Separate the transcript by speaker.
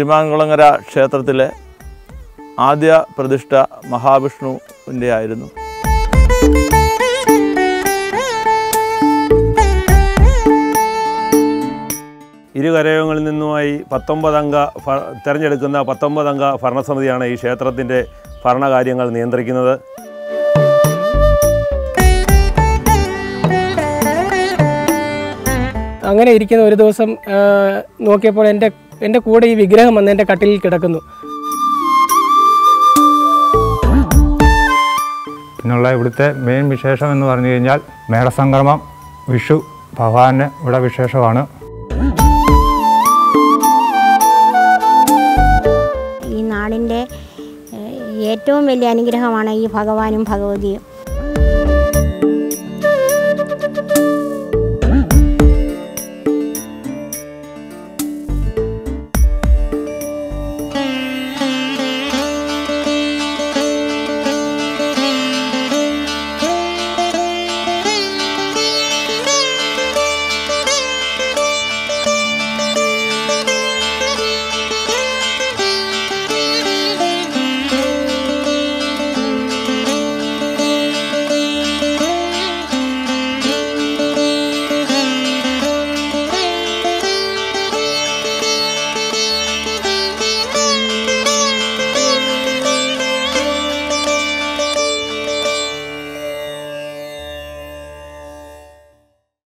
Speaker 1: തിരുമാങ്കുളങ്ങര ക്ഷേത്രത്തിലെ ആദ്യ പ്രതിഷ്ഠ മഹാവിഷ്ണുവിൻ്റെ ആയിരുന്നു
Speaker 2: ഇരുകരയോഗങ്ങളിൽ നിന്നുമായി പത്തൊമ്പതംഗ ഭ- തിരഞ്ഞെടുക്കുന്ന പത്തൊമ്പതംഗ ഭരണസമിതിയാണ് ഈ ക്ഷേത്രത്തിൻ്റെ ഭരണകാര്യങ്ങൾ നിയന്ത്രിക്കുന്നത്
Speaker 3: അങ്ങനെ ഇരിക്കുന്ന ഒരു ദിവസം ആ, നോക്കിയപ്പോൾ എൻ്റെ എൻ്റെ കൂടെ ഈ വിഗ്രഹം വന്ന് എൻ്റെ കട്ടിലിൽ കിടക്കുന്നു
Speaker 4: പിന്നുള്ള ഇവിടുത്തെ മെയിൻ വിശേഷം എന്ന് പറഞ്ഞു കഴിഞ്ഞാൽ മേളസംക്രമം വിഷു ഭഗവാന് ഇവിടെ വിശേഷമാണ്
Speaker 5: ഈ നാടിൻ്റെ ഏഹ്, ഏറ്റവും വലിയ അനുഗ്രഹമാണ് ഈ ഭഗവാനും ഭഗവതിയും